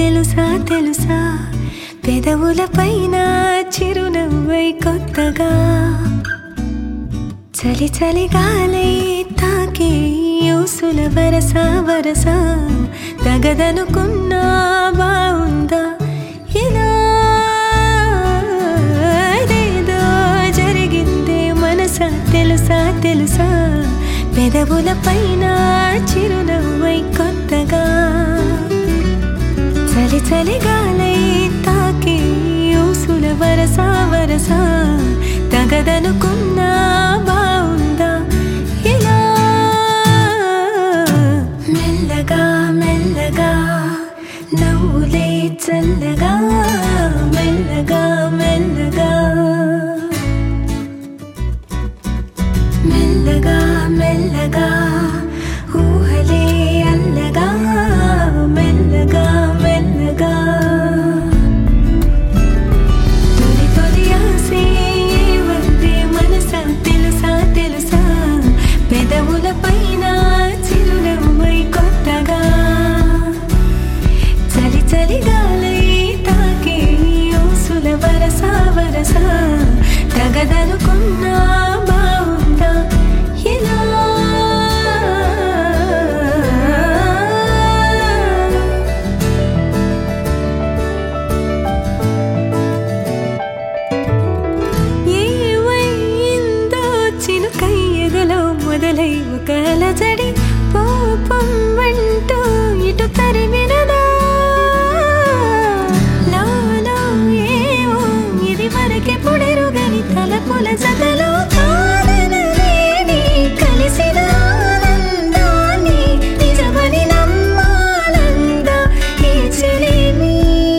తెలుసా తెలుసా పెదవుల పైన చిరునవ్వై కొత్తగా చలి చలి గాలై తాకే యూసుల వరస వరస తగదనుకున్నా బాగుందా ఇలా ఏదేదో జరిగిందే మనసా తెలుసా తెలుసా పెదవుల పైన చిరునవ్వై కొత్తగా చలి చలి గాలై తాకి ఊసుల వరస వరస తగదనుకున్నా బాగుందా ఇలా మెల్లగా మెల్లగా నవ్వులే చల్లగా మెల్లగా మెల్లగా మెల్లగా మెల్లగా ఊహలే అల్లగా మెల్లగా మెల్లగా తొలి తొలి ఆసే వందే మనసా తెలుసా తెలుసా పెదవుల పైన చిరునవ్వై కొత్తగా చలి చలి గాలై తాకే ఊసుల వరస వరస తగదనుకున్నా బాగుందా ఇలా ఏవైందో చినుకై ఎదలో మొదలై ఒక అలజడి పాపం అంటూ ఇటు తరిమినదా నాలో ఏవో ఇది వరకెప్పుడెరుగని తలపుల జతలో కాదనలేని కలిసిన ఆనందాన్ని నిజమని నమ్మాలందా ఈ చెలిమి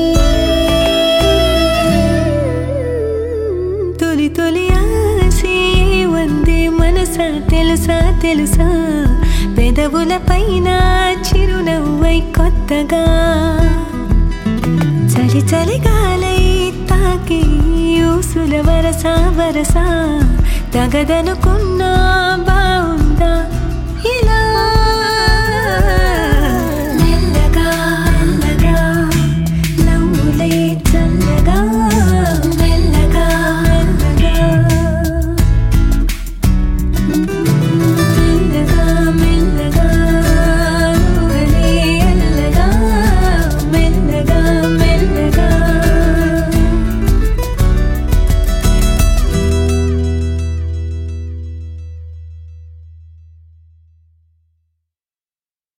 తొలి తొలి ఆసే వందే మనసా తెలుసా తెలుసా పెదవుల పైన చిరునవ్వై కొత్తగా చలి చలి గాలై తాకి ఊసుల వరస వరస తగదనుకున్నా బాగుందా